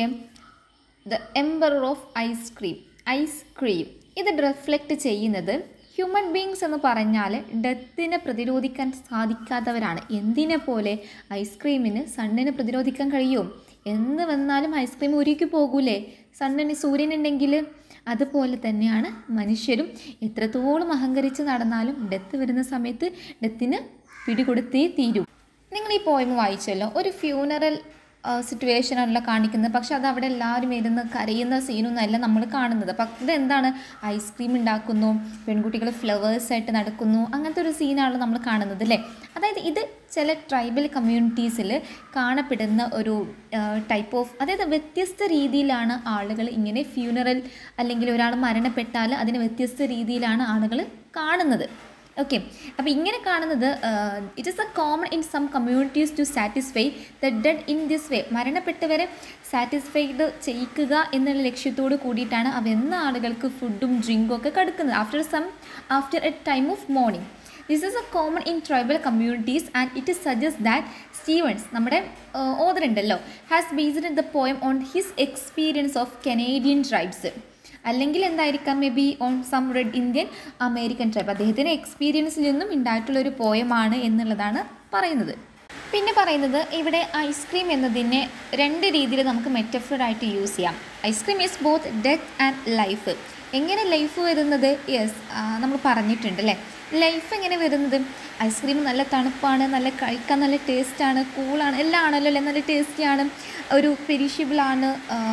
the emperor of ice cream ice cream ഇത് റിഫ്ലക്റ്റ് ചെയ്യുന്നത് ഹ്യൂമൻ ബീങ്സ് എന്ന് പറഞ്ഞാൽ ഡെത്തിനെ പ്രതിരോധിക്കാൻ സാധിക്കാത്തവരാണ് എന്തിനെ പോലെ ഐസ്ക്രീമിന് സണ്ണിനെ പ്രതിരോധിക്കാൻ കഴിയും എന്ന് വന്നാലും ഐസ്ക്രീം ഉരുക്കി പോകൂലേ സണ്ണിന് സൂര്യനുണ്ടെങ്കിൽ അതുപോലെ തന്നെയാണ് മനുഷ്യരും എത്രത്തോളം അഹങ്കരിച്ച് നടന്നാലും ഡെത്ത് വരുന്ന സമയത്ത് ഡെത്തിന് പിടികൊടുത്തേ തീരൂ നിങ്ങൾ ഈ പോയം വായിച്ചല്ലോ ഒരു ഫ്യൂണറൽ സിറ്റുവേഷനല്ല കാണിക്കുന്നത് പക്ഷെ അത് അവിടെ എല്ലാവരും ഇരുന്ന് കരയുന്ന സീനൊന്നുമല്ല നമ്മൾ കാണുന്നത് അപ്പം ഇതെന്താണ് ഐസ്ക്രീം ഉണ്ടാക്കുന്നു പെൺകുട്ടികൾ ഫ്ലവേഴ്സായിട്ട് നടക്കുന്നു അങ്ങനത്തെ ഒരു സീനാണ് നമ്മൾ കാണുന്നത് അല്ലേ അതായത് ഇത് ചില ട്രൈബൽ കമ്മ്യൂണിറ്റീസിൽ കാണപ്പെടുന്ന ഒരു ടൈപ്പ് ഓഫ് അതായത് വ്യത്യസ്ത രീതിയിലാണ് ആളുകൾ ഇങ്ങനെ ഫ്യൂണറൽ അല്ലെങ്കിൽ ഒരാൾ മരണപ്പെട്ടാൽ അതിന് വ്യത്യസ്ത രീതിയിലാണ് ആളുകൾ കാണുന്നത് ഓക്കെ അപ്പോൾ ഇങ്ങനെ കാണുന്നത് it is a common in some communities to satisfy the dead in this way മരണപ്പെട്ടവരെ സാറ്റിസ്ഫൈഡ് ചെയ്യിക്കുക എന്നുള്ള ലക്ഷ്യത്തോട് കൂടിയിട്ടാണ് അവ എന്ന ആളുകൾക്ക് ഫുഡും ഡ്രിങ്കും ഒക്കെ കൊടുക്കുന്നത് after some after a time of mourning this is a common in tribal communities and it suggest that Stevens നമ്മുടെ ഓദർ ഉണ്ടല്ലോ has based the poem on his experience of Canadian tribes അല്ലെങ്കിൽ എന്തായിരിക്കാം may be on some red Indian American tribe അദ്ദേഹത്തിൻ്റെ എക്സ്പീരിയൻസിൽ നിന്നും ഉണ്ടായിട്ടുള്ളൊരു പോയമാണ് എന്നുള്ളതാണ് പറയുന്നത് പിന്നെ പറയുന്നത് ഇവിടെ ഐസ്ക്രീം എന്നതിനെ രണ്ട് രീതിയിൽ നമുക്ക് മെറ്റഫറായിട്ട് യൂസ് ചെയ്യാം ice cream is both death and life എങ്ങനെ ലൈഫ് വരുന്നത് യെസ് നമ്മൾ പറഞ്ഞിട്ടുണ്ട് അല്ലേ ലൈഫ് എങ്ങനെ വരുന്നത് ഐസ്ക്രീം നല്ല തണുപ്പാണ് നല്ല കഴിക്കാൻ നല്ല ടേസ്റ്റാണ് കൂളാണ് എല്ലാം ആണല്ലോ അല്ലേ നല്ല ടേസ്റ്റിയാണ് ഒരു പെരിഷ്യബിളാണ്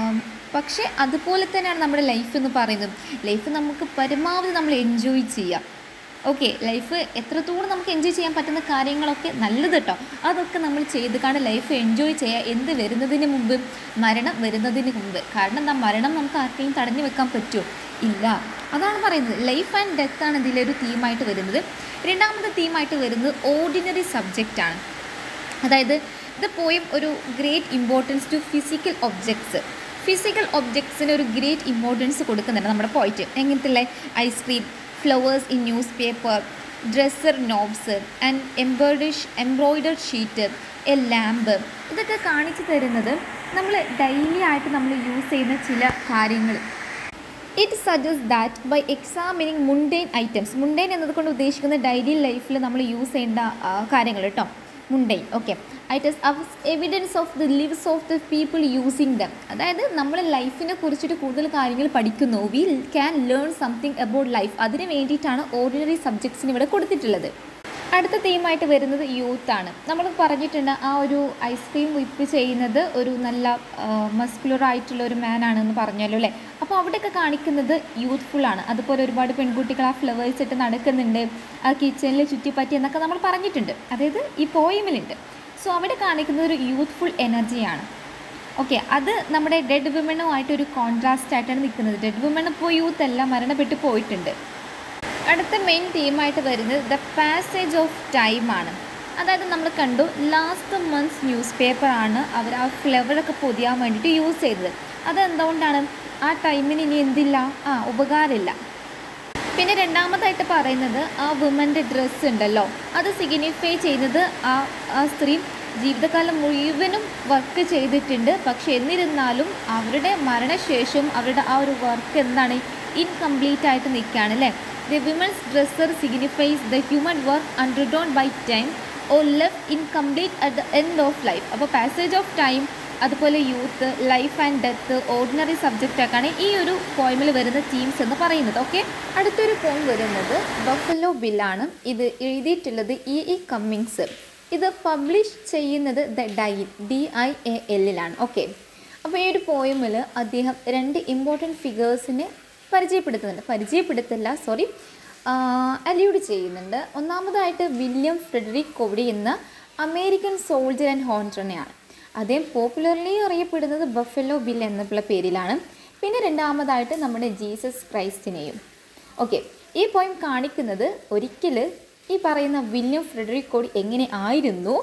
പക്ഷേ അതുപോലെ തന്നെയാണ് നമ്മുടെ ലൈഫ് എന്ന് പറയുന്നത് ലൈഫ് നമുക്ക് പരമാവധി നമ്മൾ എൻജോയ് ചെയ്യാം ഓക്കെ ലൈഫ് എത്രത്തോളം നമുക്ക് എൻജോയ് ചെയ്യാൻ പറ്റുന്ന കാര്യങ്ങളൊക്കെ നല്ലത് കേട്ടോ അതൊക്കെ നമ്മൾ ചെയ്ത് കാരണം ലൈഫ് എൻജോയ് ചെയ്യുക എന്ത് വരുന്നതിന് മുമ്പ് മരണം വരുന്നതിന് മുമ്പ് കാരണം എന്താ മരണം നമുക്ക് ആർക്കെങ്കിലും തടഞ്ഞു വെക്കാൻ പറ്റുമോ ഇല്ല അതാണ് പറയുന്നത് ലൈഫ് ആൻഡ് ഡെത്ത് ആണ് ഇതിലൊരു തീമായിട്ട് വരുന്നത് രണ്ടാമത്തെ തീമായിട്ട് വരുന്നത് ഓർഡിനറി സബ്ജക്റ്റാണ് അതായത് ഇത് പോയും ഒരു great importance to physical objects physical ഒബ്ജക്ട്സിന് ഒരു ഗ്രേറ്റ് ഇമ്പോർട്ടൻസ് കൊടുക്കുന്നുണ്ട് നമ്മുടെ പോയിറ്റ് എങ്ങനത്തെ ice cream flowers in newspaper dresser knobs and embroidery embroidered sheet a lamp ഇതൊക്കെ കാണിച്ചു തരുന്നത് നമ്മൾ ഡെയിലി ആയിട്ട് നമ്മൾ യൂസ് ചെയ്യുന്ന ചില കാര്യങ്ങൾ it suggest that by examining mundane items mundane എന്നതുകൊണ്ട് ഉദ്ദേശിക്കുന്നത് ഡെയിലി ലൈഫിൽ നമ്മൾ യൂസ് ചെയ്യേണ്ട ആ, കാര്യങ്ങൾ കേട്ടോ mundane okay items evidence of the lives of the people using them അതായത് നമ്മൾ ലൈഫിനെ കുറിച്ചിട്ട് കൂടുതൽ കാര്യങ്ങൾ പഠിക്കുന്നു we can learn something about life അതിന് വേണ്ടിയിട്ടാണ് ഓർഡിനറി സബ്ജക്ട്സിന് ഇവിടെ കൊടുത്തിട്ടുള്ളത് അടുത്ത തീമായിട്ട് വരുന്നത് യൂത്താണ് നമ്മൾ പറഞ്ഞിട്ടുണ്ട് ആ ഒരു ഐസ്ക്രീം വിപ്പ് ചെയ്യുന്നത് ഒരു നല്ല മസ്കുലർ ആയിട്ടുള്ള ഒരു മാൻ ആണെന്ന് പറഞ്ഞല്ലോ അല്ലേ അപ്പോൾ അവിടെയൊക്കെ കാണിക്കുന്നത് യൂത്ത്ഫുൾ ആണ് അതുപോലെ ഒരുപാട് പെൺകുട്ടികൾ ആ ഫ്ലവേഴ്സ് ഇട്ട് നടക്കുന്നുണ്ട് ആ കിച്ചണിൽ ചുറ്റിപ്പറ്റി എന്നൊക്കെ നമ്മൾ പറഞ്ഞിട്ടുണ്ട് അതായത് ഈ പോയിമിലുണ്ട് സോ അവിടെ കാണിക്കുന്നത് ഒരു യൂത്ത്ഫുൾ എനർജിയാണ് ഓക്കെ അത് നമ്മുടെ ഡെഡ് വിമണുമായിട്ട് ഒരു കോൺട്രാസ്റ്റ് ആയിട്ടാണ് നിൽക്കുന്നത് ഡെഡ് വിമൺ ഇപ്പോൾ യൂത്ത് എല്ലാം മരണപ്പെട്ട് പോയിട്ടുണ്ട് അടുത്ത മെയിൻ തീമായിട്ട് വരുന്നത് ദ പാസേജ് ഓഫ് ടൈം ആണ് അതായത് നമ്മൾ കണ്ടു ലാസ്റ്റ് മന്ത്സ് ന്യൂസ് പേപ്പറാണ് അവർ ആ ഫ്ലവറൊക്കെ പൊതിയാൻ വേണ്ടിയിട്ട് യൂസ് ചെയ്തത് അതെന്തുകൊണ്ടാണ് ആ ടൈമിന് ഇനി എന്തില്ല ആ ഉപകാരമില്ല പിന്നെ രണ്ടാമതായിട്ട് പറയുന്നത് ആ വുമൻ്റെ ഡ്രസ്സ് ഉണ്ടല്ലോ അത് സിഗ്നിഫൈ ചെയ്യുന്നത് ആ ആ സ്ത്രീ ജീവിതകാലം മുഴുവനും വർക്ക് ചെയ്തിട്ടുണ്ട് പക്ഷെ എന്നിരുന്നാലും അവരുടെ മരണശേഷം അവരുടെ ആ ഒരു വർക്ക് എന്താണ് ഇൻകംപ്ലീറ്റ് ആയിട്ട് നിൽക്കുകയാണ് അല്ലേ the women's dresser signifies the human work underdone by time or left incomplete at the end of life അപ്പോൾ പാസേജ് ഓഫ് ടൈം അതുപോലെ youth life and death ordinary സബ്ജക്റ്റൊക്കെയാണ് ഈ ഒരു പോയിമിൽ വരുന്ന തീംസ് എന്ന് പറയുന്നത് ഓക്കെ അടുത്തൊരു പോയിം വരുന്നത് ബഫലോ ബില്ലാണ് ഇത് എഴുതിയിട്ടുള്ളത് ഇ ഇ കമ്മിങ്സ് ഇത് പബ്ലിഷ് ചെയ്യുന്നത് the dial D I A എല്ലിലാണ് ഓക്കെ അപ്പോൾ ഈ ഒരു പോയമിൽ അദ്ദേഹം രണ്ട് ഇമ്പോർട്ടൻറ്റ് ഫിഗേഴ്സിനെ പരിചയപ്പെടുത്തുന്നുണ്ട് പരിചയപ്പെടുത്തില്ല സോറി അല്യൂഡ് ചെയ്യുന്നുണ്ട് ഒന്നാമതായിട്ട് വില്യം ഫ്രെഡറിക് കോവഡി എന്ന അമേരിക്കൻ സോൾജർ ആൻഡ് ഹോൺട്രനെയാണ് അദ്ദേഹം പോപ്പുലർലി അറിയപ്പെടുന്നത് ബഫലോ ബിൽ എന്നുള്ള പേരിലാണ് പിന്നെ രണ്ടാമതായിട്ട് നമ്മുടെ ജീസസ് ക്രൈസ്റ്റിനെയും ഓക്കെ ഈ പോയിം കാണിക്കുന്നത് ഒരിക്കൽ ഈ പറയുന്ന വില്യം ഫ്രെഡറിക് കോഡി എങ്ങനെ ആയിരുന്നു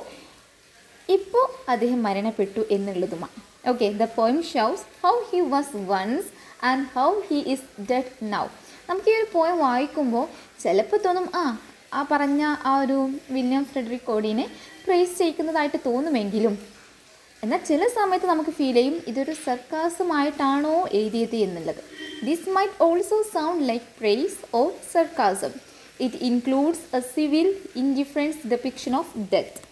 ഇപ്പോൾ അദ്ദേഹം മരണപ്പെട്ടു എന്നുള്ളതുമാണ് okay the poem shows how he was once and how he is dead now നമുക്ക് ഈ ഒരു പോയം വായിക്കുമ്പോൾ ചിലപ്പോൾ തോന്നും ആ ആ പറഞ്ഞ ആ ഒരു വില്യം ഫ്രെഡറിക് കോഡിനെ പ്രൈസ് ചെയ്യിക്കുന്നതായിട്ട് തോന്നുമെങ്കിലും എന്നാൽ ചില സമയത്ത് നമുക്ക് ഫീൽ ചെയ്യും ഇതൊരു സർക്കാസമായിട്ടാണോ എഴുതിയത് എന്നുള്ളത് this might also sound like praise or sarcasm it includes a civil indifference depiction of death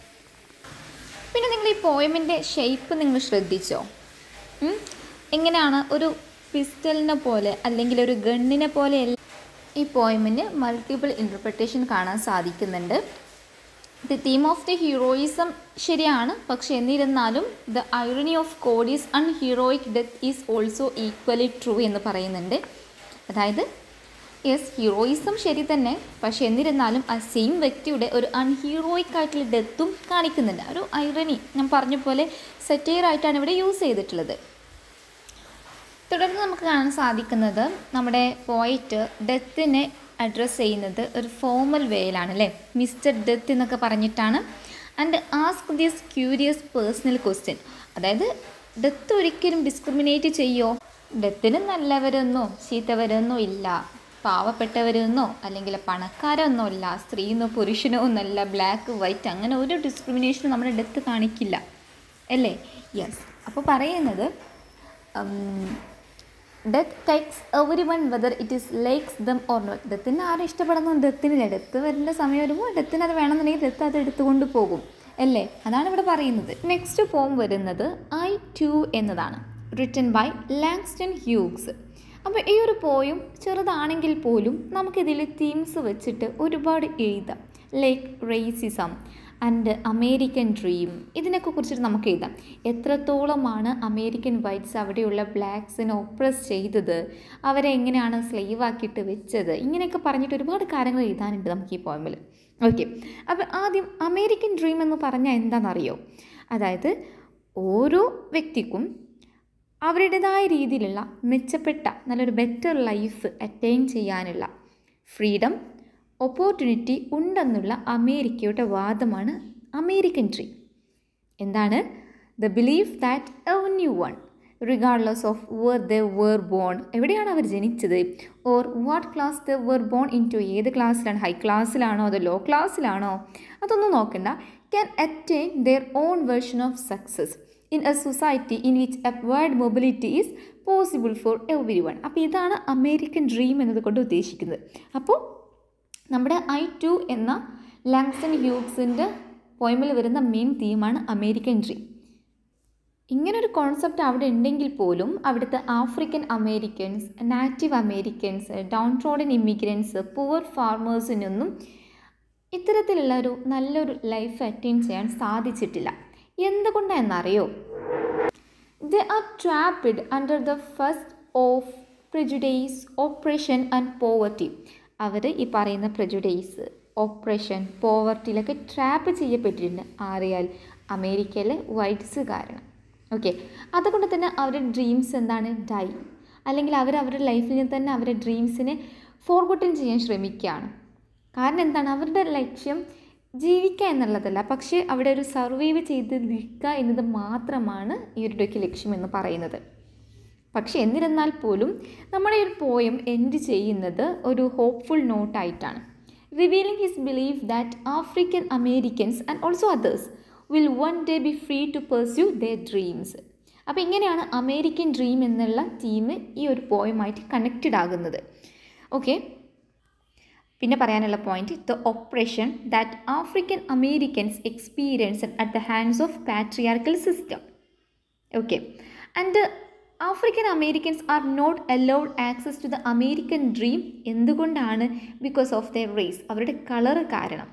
പിന്നെ നിങ്ങൾ ഈ പോയമിൻ്റെ ഷേപ്പ് നിങ്ങൾ ശ്രദ്ധിച്ചോ ഉം? എങ്ങനെയാണ് ഒരു പിസ്റ്റലിനെ പോലെ അല്ലെങ്കിൽ ഒരു ഗണ്ണിനെ പോലെ ഈ പോയമിന് മൾട്ടിപ്പിൾ ഇൻ്റർപ്രിട്ടേഷൻ കാണാൻ സാധിക്കുന്നുണ്ട് the theme of the heroism ശരിയാണ് പക്ഷെ എന്നിരുന്നാലും the irony of Cody is unheroic death is also equally true എന്ന് പറയുന്നുണ്ട് അതായത് യെസ് ഹീറോയിസം ശരി തന്നെ പക്ഷെ എന്നിരുന്നാലും ആ സെയിം വ്യക്തിയുടെ ഒരു അൺഹീറോയിക് ആയിട്ടുള്ള ഡെത്തും കാണിക്കുന്നുണ്ട് ഒരു ഐറണി ഞാൻ പറഞ്ഞ പോലെ സെറ്റയർ ആയിട്ടാണ് ഇവിടെ യൂസ് ചെയ്തിട്ടുള്ളത് തുടർന്ന് നമുക്ക് കാണാൻ സാധിക്കുന്നത് നമ്മുടെ പോയിറ്റ് ഡെത്തിനെ അഡ്രസ്സ് ചെയ്യുന്നത് ഒരു ഫോമൽ വേയിലാണ് അല്ലേ മിസ്റ്റർ ഡെത്ത് എന്നൊക്കെ പറഞ്ഞിട്ടാണ് and ask this curious personal question അതായത് ഡെത്ത് ഒരിക്കലും ഡിസ്ക്രിമിനേറ്റ് ചെയ്യോ ഡെത്തിന് നല്ലവരെന്നോ ചീത്തവരെന്നോ ഇല്ല പാവപ്പെട്ടവരെന്നോ അല്ലെങ്കിൽ പണക്കാരെന്നോ ഇല്ല സ്ത്രീന്നോ പുരുഷനോ എന്നല്ല ബ്ലാക്ക് വൈറ്റ് അങ്ങനെ ഒരു ഡിസ്ക്രിമിനേഷനും നമ്മുടെ ഡെത്ത് കാണിക്കില്ല അല്ലേ യെസ് അപ്പോൾ പറയുന്നത് death takes everyone whether it is likes them or not ഡെത്തിന് ആരും ഇഷ്ടപ്പെടുന്നു ഡെത്തിനില്ല ഡെത്ത് വരേണ്ട സമയം വരുമ്പോൾ ഡെത്തിന് അത് വേണമെന്നുണ്ടെങ്കിൽ ഡെത്ത് അത് എടുത്തുകൊണ്ട് പോകും അല്ലേ അതാണ് ഇവിടെ പറയുന്നത് നെക്സ്റ്റ് പോം വരുന്നത് ഐ ടു എന്നതാണ് റിട്ടൺ ബൈ ലാങ്സ്റ്റൺ ഹ്യൂഗ്സ് അപ്പോൾ ഈ ഒരു പോയും ചെറുതാണെങ്കിൽ പോലും നമുക്കിതിൽ തീംസ് വെച്ചിട്ട് ഒരുപാട് എഴുതാം like racism and American dream ഇതിനൊക്കെ കുറിച്ചിട്ട് നമുക്ക് എഴുതാം എത്രത്തോളമാണ് അമേരിക്കൻ വൈറ്റ്സ് അവിടെയുള്ള ബ്ലാക്സിനെ ഒപ്രസ് ചെയ്തത് അവരെ എങ്ങനെയാണ് സ്ലീവ് ആക്കിയിട്ട് വെച്ചത് ഇങ്ങനെയൊക്കെ പറഞ്ഞിട്ട് ഒരുപാട് കാര്യങ്ങൾ എഴുതാനുണ്ട് നമുക്ക് ഈ പോയമിൽ ഓക്കെ അപ്പോൾ ആദ്യം അമേരിക്കൻ ഡ്രീം എന്ന് പറഞ്ഞാൽ എന്താണെന്നറിയോ അതായത് ഓരോ വ്യക്തിക്കും അവരുടേതായ രീതിയിലുള്ള മെച്ചപ്പെട്ട നല്ലൊരു ബെറ്റർ ലൈഫ് അറ്റൈൻ ചെയ്യാനുള്ള ഫ്രീഡം ഓപ്പർച്യൂണിറ്റി ഉണ്ടെന്നുള്ള അമേരിക്കയുടെ വാദമാണ് അമേരിക്കൻ ഡ്രീം എന്താണ് the belief that anyone regardless of where they were born എവിടെയാണ് അവർ ജനിച്ചത് or what class they were born into ഏത് ക്ലാസ്സിലാണ് ഹൈ ക്ലാസ്സിലാണോ അതോ ലോ ക്ലാസ്സിലാണോ അതൊന്നും നോക്കണ്ട can attain their own version of success in a society in which upward mobility is possible for everyone അപ്പോൾ ഇതാണ് അമേരിക്കൻ ഡ്രീം എന്നതുകൊണ്ട് ഉദ്ദേശിക്കുന്നത് അപ്പോൾ നമ്മുടെ ഐ ടു എന്ന ലാങ്സൺ ഹ്യൂഗ്സിൻ്റെ പോയമിൽ വരുന്ന മെയിൻ തീമാണ് അമേരിക്കൻ ഡ്രീം ഇങ്ങനൊരു കോൺസെപ്റ്റ് അവിടെ ഉണ്ടെങ്കിൽ പോലും അവിടുത്തെ African Americans native Americans downtrodden immigrants poor ഫാർമേഴ്സിനൊന്നും ഇത്തരത്തിലുള്ള ഒരു നല്ലൊരു ലൈഫ് അറ്റൈൻ ചെയ്യാൻ സാധിച്ചിട്ടില്ല എന്തുകൊണ്ടാണെന്നറിയോ they are trapped under the first of prejudices oppression and poverty അവർ ഈ പറയുന്ന പ്രിജുഡേസ് ഓപ്പറേഷൻ പോവർട്ടിയിലൊക്കെ ട്രാപ്പ് ചെയ്യപ്പെട്ടിട്ടുണ്ട് ആറിയാൽ അമേരിക്കയിലെ വൈറ്റ്സ് കാരണം ഓക്കെ അതുകൊണ്ട് തന്നെ അവരുടെ ഡ്രീംസ് എന്താണ് ഡൈ അല്ലെങ്കിൽ അവർ അവരുടെ ലൈഫിൽ തന്നെ അവരുടെ ഡ്രീംസിനെ ഫോർഗോട്ടൻ ചെയ്യാൻ ശ്രമിക്കുകയാണ് കാരണം എന്താണ് അവരുടെ ലക്ഷ്യം ജീവിക്കുക എന്നുള്ളതല്ല പക്ഷേ അവിടെ ഒരു സർവൈവ് ചെയ്ത് നിൽക്കുക എന്നത് മാത്രമാണ് ഈ ഒരു ഡൊക്കെ ലക്ഷ്യം എന്ന് പറയുന്നത് പക്ഷെ എന്നിരുന്നാൽ പോലും നമ്മുടെ ഈ ഒരു പോയം എൻഡ് ചെയ്യുന്നത് ഒരു ഹോപ്പ്ഫുൾ നോട്ടായിട്ടാണ് revealing his believe that African Americans and also others will one day be free to pursue their dreams അപ്പോൾ ഇങ്ങനെയാണ് അമേരിക്കൻ ഡ്രീം എന്നുള്ള ടീം ഈ ഒരു പോയമായിട്ട് കണക്റ്റഡ് ആകുന്നത് ഓക്കെ പിന്നെ പറയാനുള്ള point the oppression that African Americans experience at the hands of patriarchal system okay and African Americans are not allowed access to the American dream എന്തുകൊണ്ടാണ് because of the race അവരുടെ colour കാരണം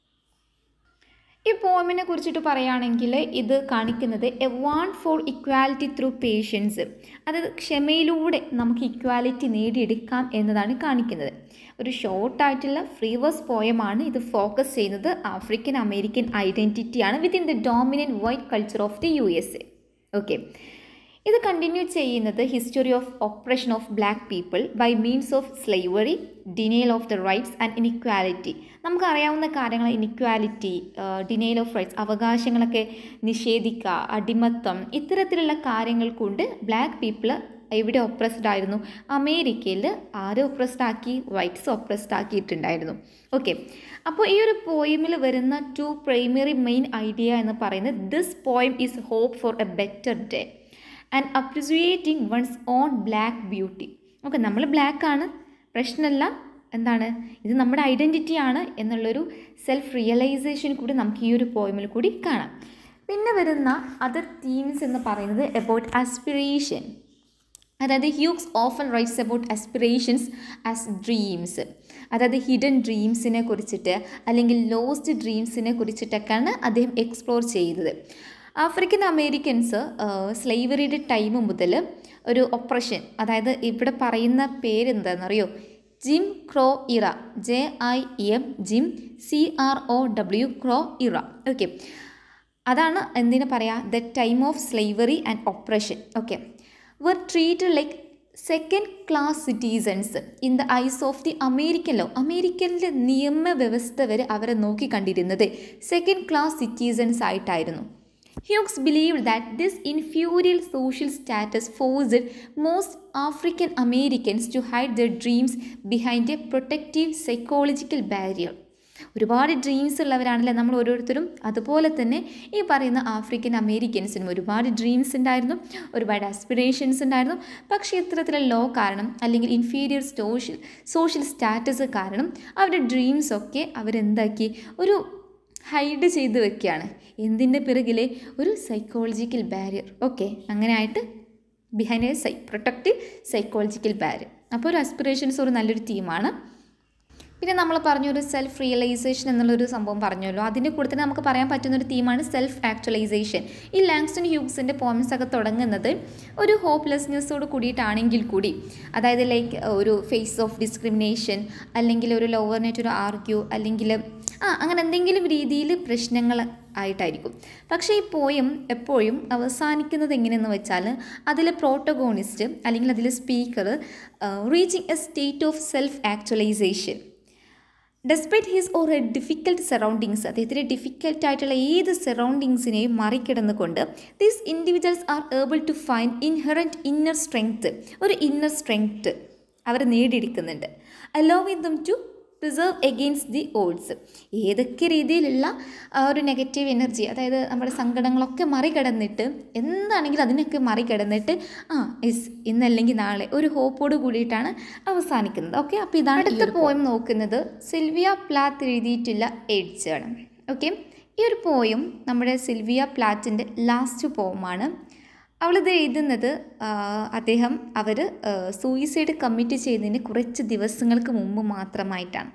ഈ പോമിനെ കുറിച്ചിട്ട് പറയുകയാണെങ്കിൽ ഇത് കാണിക്കുന്നത് a want for equality through patience അതായത് ക്ഷമയിലൂടെ നമുക്ക് ഇക്വാലിറ്റി നേടിയെടുക്കാം എന്നതാണ് കാണിക്കുന്നത് ഒരു ഷോർട്ടായിട്ടുള്ള ഫ്രീവേഴ്സ് പോയമാണ് ഇത് ഫോക്കസ് ചെയ്യുന്നത് ആഫ്രിക്കൻ അമേരിക്കൻ ഐഡൻറ്റിറ്റിയാണ് within the dominant white culture of the U S A okay ഇത് കണ്ടിന്യൂ ചെയ്യുന്നത് history of oppression of black people by means of slavery denial of the rights and inequality നമുക്കറിയാവുന്ന കാര്യങ്ങൾ inequality denial of rights അവകാശങ്ങളൊക്കെ നിഷേധിക്കുക അടിമത്തം ഇത്തരത്തിലുള്ള കാര്യങ്ങൾ കൊണ്ട് ബ്ലാക്ക് പീപ്പിൾ എവിടെ ഒപ്രസ്ഡ് ആയിരുന്നു അമേരിക്കയിൽ ആര് ഒപ്രസ്ഡ് ആക്കി വൈറ്റ്സ് ഒപ്രസ്ഡ് ആക്കിയിട്ടുണ്ടായിരുന്നു ഓക്കെ അപ്പോൾ ഈ ഒരു പോയിമിൽ വരുന്ന ടു പ്രൈമറി മെയിൻ ഐഡിയ എന്ന് പറയുന്നത് this poem is hope for a better day and appreciating ones own black beauty okay നമ്മൾ ബ്ലാക്ക് ആണ് പ്രശ്നമല്ല എന്താണ് ഇത് നമ്മുടെ ഐഡൻറ്റിറ്റി ആണ് എന്നുള്ളൊരു സെൽഫ് റിയലൈസേഷൻ കൂടി നമുക്ക് ഈ ഒരു പോയിമിൽ കൂടി കാണാം പിന്നെ വരുന്ന അതർ തീംസ് എന്ന് പറയുന്നത് എബൌട്ട് ആസ്പിറേഷൻ അതായത് Hughes often writes about aspirations as dreams അതായത് ഹിഡൻ ഡ്രീംസിനെ കുറിച്ചിട്ട് അല്ലെങ്കിൽ ലോസ്റ്റ് ഡ്രീംസിനെ കുറിച്ചിട്ടൊക്കെയാണ് അദ്ദേഹം എക്സ്പ്ലോർ ചെയ്തത് ആഫ്രിക്കൻ അമേരിക്കൻസ് സ്ലൈവറിയുടെ ടൈം മുതൽ ഒരു ഒപ്രഷൻ അതായത് ഇവിടെ പറയുന്ന പേരെന്താണെന്നറിയോ Jim Crow era J I M Jim C R O W Crow era okay അതാണ് എന്തിനു പറയുക the time of slavery and oppression okay were treat like second class citizens in the eyes of the American law അമേരിക്കനിലെ നിയമവ്യവസ്ഥ വരെ അവരെ നോക്കിക്കണ്ടിരുന്നത് second class citizens ആയിട്ടായിരുന്നു Hughes believe that this inferior social status forced most African Americans to hide their dreams behind a protective psychological barrier ഒരുപാട് dreams ഉള്ളവരാണല്ലേ നമ്മൾ ഓരോരുത്തരും അതുപോലെ തന്നെ ഈ പറയുന്ന ആഫ്രിക്കൻ അമേരിക്കൻസിനും ഒരുപാട് ഡ്രീംസ് ഉണ്ടായിരുന്നു ഒരുപാട് ആസ്പിറേഷൻസ് ഉണ്ടായിരുന്നു പക്ഷേ ഇത്തരത്തിലുള്ള ലോ കാരണം അല്ലെങ്കിൽ ഇൻഫീരിയർ സോഷ്യൽ സോഷ്യൽ സ്റ്റാറ്റസ് കാരണം അവരുടെ ഡ്രീംസൊക്കെ അവരെന്താക്കി ഒരു ഹൈഡ് ചെയ്ത് വെക്കുകയാണ് എന്തിൻ്റെ പിറകിലെ ഒരു സൈക്കോളജിക്കൽ ബാരിയർ ഓക്കെ അങ്ങനെ ആയിട്ട് ബിഹൈൻഡ് എ സൈ പ്രൊട്ടക്റ്റീവ് സൈക്കോളജിക്കൽ ബാരിയർ അപ്പോൾ ഒരു അസ്പിറേഷൻസ് ഒരു നല്ലൊരു തീമാണ് പിന്നെ നമ്മൾ പറഞ്ഞൊരു സെൽഫ് റിയലൈസേഷൻ എന്നുള്ളൊരു സംഭവം പറഞ്ഞല്ലോ അതിൻ്റെ കൂടെ തന്നെ നമുക്ക് പറയാൻ പറ്റുന്ന ഒരു തീമാണ് സെൽഫ് ആക്ച്വലൈസേഷൻ ഈ ലാങ്സ്റ്റൺ ഹ്യൂഗ്സിൻ്റെ പോയിംസ് ഒക്കെ തുടങ്ങുന്നത് ഒരു ഹോപ്പ്ലെസ്നെസ്സോട് കൂടിയിട്ടാണെങ്കിൽ കൂടി അതായത് ലൈക്ക് ഒരു ഫേസ് ഓഫ് ഡിസ്ക്രിമിനേഷൻ അല്ലെങ്കിൽ ഒരു ലോവറിനായിട്ട് ഒരു ആർഗ്യൂ അല്ലെങ്കിൽ ആ അങ്ങനെ എന്തെങ്കിലും രീതിയിൽ പ്രശ്നങ്ങൾ ആയിട്ടായിരിക്കും പക്ഷേ ഈ പോയം എപ്പോഴും അവസാനിക്കുന്നത് എങ്ങനെയെന്ന് വെച്ചാൽ അതിലെ പ്രോട്ടഗോണിസ്റ്റ് അല്ലെങ്കിൽ അതിലെ speaker reaching a state of self actualization despite his or a difficult surroundings അദ്ദേഹത്തിൻ്റെ ഡിഫിക്കൽട്ട് ആയിട്ടുള്ള ഏത് സറൗണ്ടിങ്സിനെയും മറികടന്നുകൊണ്ട് these individuals are able to find inherent inner strength ഒരു ഇന്നർ സ്ട്രെങ്ത്ത് അവർ നേടിയെടുക്കുന്നുണ്ട് allow with them to preserve against the odds ഏതൊക്കെ രീതിയിലുള്ള ആ ഒരു നെഗറ്റീവ് എനർജി അതായത് നമ്മുടെ സങ്കടങ്ങളൊക്കെ മറികടന്നിട്ട് എന്താണെങ്കിലും അതിനൊക്കെ മറികടന്നിട്ട് ആ എസ് ഇന്നല്ലെങ്കിൽ നാളെ ഒരു ഹോപ്പോട് കൂടിയിട്ടാണ് അവസാനിക്കുന്നത് ഓക്കെ അപ്പോൾ ഇതാണ് അടുത്ത പോയം നോക്കുന്നത് സിൽവിയ പ്ലാത്ത് എഴുതിയിട്ടുള്ള എയ്ഡ്സ് ആണ് ഓക്കെ ഈ ഒരു പോയം നമ്മുടെ സിൽവിയ പ്ലാറ്റിൻ്റെ ലാസ്റ്റ് പോമാണ് അവളിത് എഴുതുന്നത് അദ്ദേഹം അവർ സൂയിസൈഡ് കമ്മിറ്റ് ചെയ്യുന്നതിന് കുറച്ച് ദിവസങ്ങൾക്ക് മുമ്പ് മാത്രമായിട്ടാണ്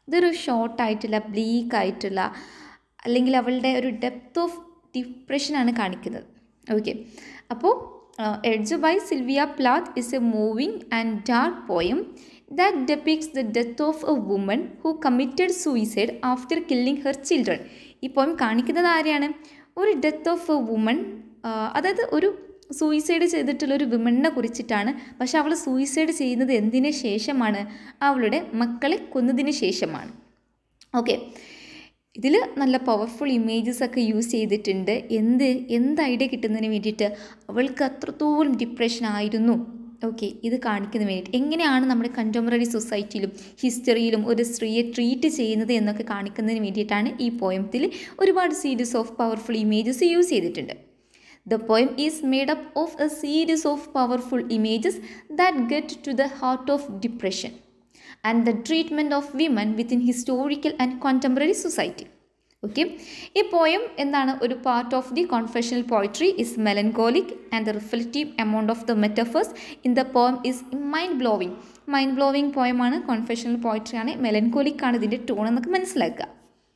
ഇതൊരു ഷോർട്ടായിട്ടുള്ള ബ്ലീക്ക് ആയിട്ടുള്ള അല്ലെങ്കിൽ അവളുടെ ഒരു ഡെപ്ത് ഓഫ് ഡിപ്രഷനാണ് കാണിക്കുന്നത് ഓക്കെ അപ്പോൾ Edge by Sylvia Plath is a moving and dark poem that depicts the death of a woman who committed suicide after killing her children ഈ പോയം കാണിക്കുന്നത് ആരെയാണ് ഒരു ഡെത്ത് ഓഫ് എ വുമൺ അതായത് ഒരു suicide ചെയ്തിട്ടുള്ള ഒരു വിമണിനെ കുറിച്ചിട്ടാണ് പക്ഷെ അവൾ സൂയിസൈഡ് ചെയ്യുന്നത് എന്തിനു ശേഷമാണ് അവളുടെ മക്കളെ കൊന്നതിന് ശേഷമാണ് ഓക്കെ ഇതിൽ നല്ല പവർഫുൾ ഇമേജസ് ഒക്കെ യൂസ് ചെയ്തിട്ടുണ്ട് എന്ത് എന്ത് ഐഡിയ കിട്ടുന്നതിന് വേണ്ടിയിട്ട് അവൾക്ക് അത്രത്തോളം ഡിപ്രഷൻ ആയിരുന്നു ഓക്കെ ഇത് കാണിക്കുന്നതിന് വേണ്ടിയിട്ട് എങ്ങനെയാണ് നമ്മുടെ കണ്ടംപററി സൊസൈറ്റിയിലും ഹിസ്റ്ററിയിലും ഒരു സ്ത്രീയെ ട്രീറ്റ് ചെയ്യുന്നത് എന്നൊക്കെ കാണിക്കുന്നതിന് വേണ്ടിയിട്ടാണ് ഈ പോയത്തിൽ ഒരുപാട് series of powerful images use ചെയ്തിട്ടുണ്ട് The poem is made up of a series of powerful images that get to the heart of depression and the treatment of women within historical and contemporary society. Okay ഈ poem എന്താണ് ഒരു part of the confessional poetry is melancholic and the reflective amount of the metaphors in the poem is mind blowing mind blowing പോയമാണ് confessional poetry ആണ് melancholic ആണ് ഇതിൻ്റെ tone എന്നൊക്കെ മനസ്സിലാക്കുക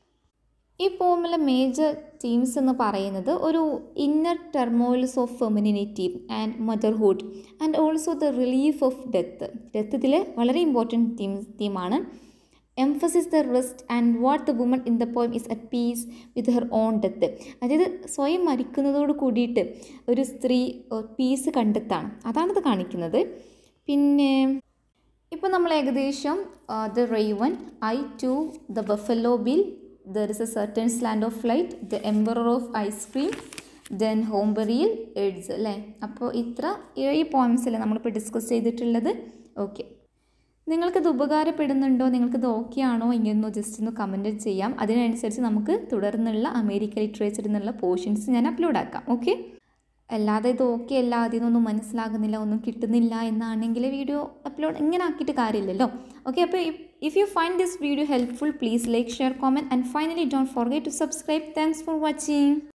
ഈ പോമിലെ മേജർ തീംസ് എന്ന് പറയുന്നത് ഒരു inner turmoils of femininity and motherhood and also the relief of death death ഇതിൽ വളരെ ഇമ്പോർട്ടൻറ്റ് തീം തീമാണ് emphasis the rest and what the woman in the poem is at peace with her own death അതായത് സ്വയം മരിക്കുന്നതോട് കൂടിയിട്ട് ഒരു സ്ത്രീ piece കണ്ടെത്താണ് അതാണിത് കാണിക്കുന്നത് പിന്നെ ഇപ്പോൾ നമ്മൾ ഏകദേശം the Raven I too the Buffalo Bill there is a certain slant of light the emperor of ice cream then ഹോംബറിയിൽ എഡ്സ് അല്ലേ അപ്പോൾ ഇത്ര ഏഴ് പോയിൻറ്റ്സല്ലേ നമ്മളിപ്പോൾ ഡിസ്കസ് ചെയ്തിട്ടുള്ളത് ഓക്കെ നിങ്ങൾക്കിത് ഉപകാരപ്പെടുന്നുണ്ടോ നിങ്ങൾക്കിത് ഓക്കെ ആണോ ഇങ്ങനെയൊന്ന് ജസ്റ്റ് ഒന്ന് കമൻറ്റ് ചെയ്യാം അതിനനുസരിച്ച് നമുക്ക് തുടർന്നുള്ള അമേരിക്ക ലിറ്ററേച്ചറിൽ നിന്നുള്ള പോർഷൻസ് ഞാൻ അപ്ലോഡ് ആക്കാം ഓക്കെ അല്ലാതെ ഇത് ഓക്കെ അല്ല അതിനൊന്നും മനസ്സിലാകുന്നില്ല ഒന്നും കിട്ടുന്നില്ല എന്നാണെങ്കിൽ വീഡിയോ അപ്ലോഡ് ഇങ്ങനെ ആക്കിയിട്ട് കാര്യമില്ലല്ലോ ഓക്കെ അപ്പോൾ if you find this video helpful please like share comment and finally don't forget to subscribe thanks for watching